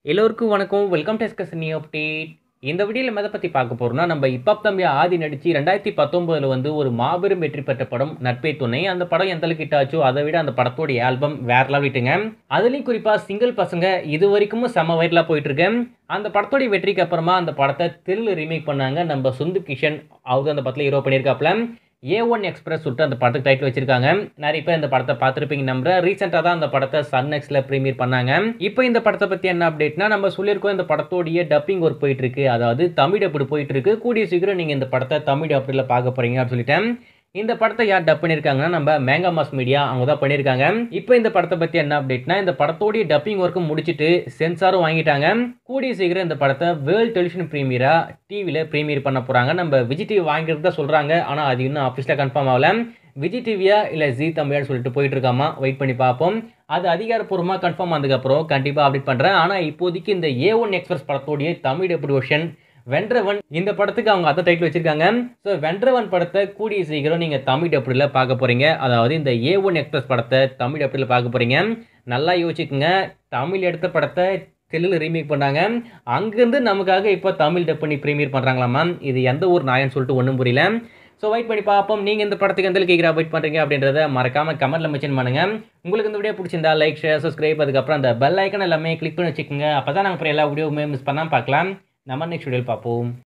எல்லோருக்கும் வணக்கம் welcome டெஸ்கஸ் new update இந்த வீடியோவில் எதை பற்றி பார்க்க போகிறோம்னா நம்ம இப்பாப் தம்பி ஆதி நடித்து ரெண்டாயிரத்தி பத்தொம்போதில் வந்து ஒரு மாபெரும் வெற்றி பெற்ற படம் நட்பே துணை அந்த படம் எந்த அளவுக்கு hit ஆச்சோ அதை விட அந்த படத்தோடைய ஆல்பம் வேற லெவல் விட்டுங்க அதுலேயும் குறிப்பாக சிங்கிள் பசங்க இது வரைக்கும் செம்ம வைரலாக போயிட்டு இருக்கு அந்த படத்தோடைய வெற்றிக்கு அப்புறமா அந்த படத்தை தெலுங்கு ரீமேக் பண்ணாங்க நம்ம சுந்து கிஷன் அவர் அந்த படத்தில் ஹீரோ பண்ணியிருக்காப்புல ஏ ஒன் எக்ஸ்பிரஸ் சுட்டு அந்த படத்துக்கு டைட்டில் வச்சிருக்காங்க நிறைய பேர் இந்த படத்தை பார்த்துருப்பீங்க நம்புறேன் ரீசெண்டாக தான் அந்த படத்தை சன் எக்ஸில் ப்ரீமியர் பண்ணாங்க இப்போ இந்த படத்தை பற்றி என்ன அப்டேட்னா நம்ம சொல்லியிருக்கோம் இந்த படத்தோடைய டப்பிங் ஒர்க் போயிட்டு இருக்கு அதாவது தமிழ் அப்படி போயிட்டு இருக்கு கூடிய சீக்கிரம் நீங்கள் இந்த படத்தை தமிழ் அப்படில பார்க்க போறீங்க அப்படின்னு சொல்லிட்டேன் இந்த படத்தை யார் டப் பண்ணியிருக்காங்கன்னா நம்ம மேங்கா மாஸ் மீடியா அவங்க தான் பண்ணியிருக்காங்க இப்போ இந்த படத்தை பற்றி என்ன அப்டேட்னா இந்த படத்தோடைய டப்பிங் ஒர்க்கும் முடிச்சுட்டு சென்சாரும் வாங்கிட்டாங்க கூடிய சீக்கிரம் இந்த படத்தை வேர்ல்ட் டெலிவிஷன் ப்ரீமியரா டிவியில் ப்ரீமியர் பண்ண போகிறாங்க நம்ம விஜய் டிவி வாங்கிட்டு தான் சொல்கிறாங்க ஆனால் அது இன்னும் ஆஃபீஸில் கன்ஃபார்ம் ஆகல விஜய் டிவியா இல்லை ஜி தமிழான்னு சொல்லிட்டு போயிட்டு இருக்காமா வெயிட் பண்ணி பார்ப்போம் அது அதிகாரப்பூர்வமாக கன்ஃபார்ம் ஆனதுக்கப்புறம் கண்டிப்பாக அப்டேட் பண்ணுறேன் ஆனால் இப்போதைக்கு இந்த ஏ ஒன் எக்ஸ்பிரஸ் படத்தோடைய தமிழ் எப்படி வெர்ஷன் வென்றவன் இந்த படத்துக்கு அவங்க அதை டைட்டில் வச்சிருக்காங்க ஸோ வென்றவன் படத்தை கூடிய சீக்கிரம் நீங்கள் தமிழ் டப்பில் பார்க்க போகிறீங்க அதாவது இந்த ஏ ஒன் எக்ஸ்பிரஸ் படத்தை தமிழ் டப்பில் பார்க்க போகிறீங்க நல்லா யோசிச்சுக்குங்க தமிழ் எடுத்த படத்தை தெலுங்கு ரீமேக் பண்ணாங்க அங்கேருந்து நமக்காக இப்போ தமிழ் டப் பண்ணி ப்ரீமியர் பண்ணுறாங்களாமா இது எந்த ஒரு நாயன்னு சொல்லிட்டு ஒன்றும் புரியல ஸோ வெயிட் பண்ணி பார்ப்போம் நீங்கள் இந்த படத்துக்கு எந்த கேட்குறா வெயிட் பண்ணுறீங்க அப்படின்றத மறக்காமல் கமெண்ட்டில் மென்ஷன் பண்ணுங்கள் உங்களுக்கு இந்த வீடியோ பிடிச்சிருந்தா லைக் ஷேர் சப்ஸ்கிரைப் அதுக்கப்புறம் அந்த பெல் ஐக்கன் எல்லாமே கிளிக் பண்ணி வச்சுக்கோங்க அப்போ தான் நாங்கள் அப்புறம் எல்லா வீடியோவுமே மிஸ் பண்ணாமல் பார்க்கலாம் நம்ம நெக்ஸ்ட் வீடியோவில் பார்ப்போம்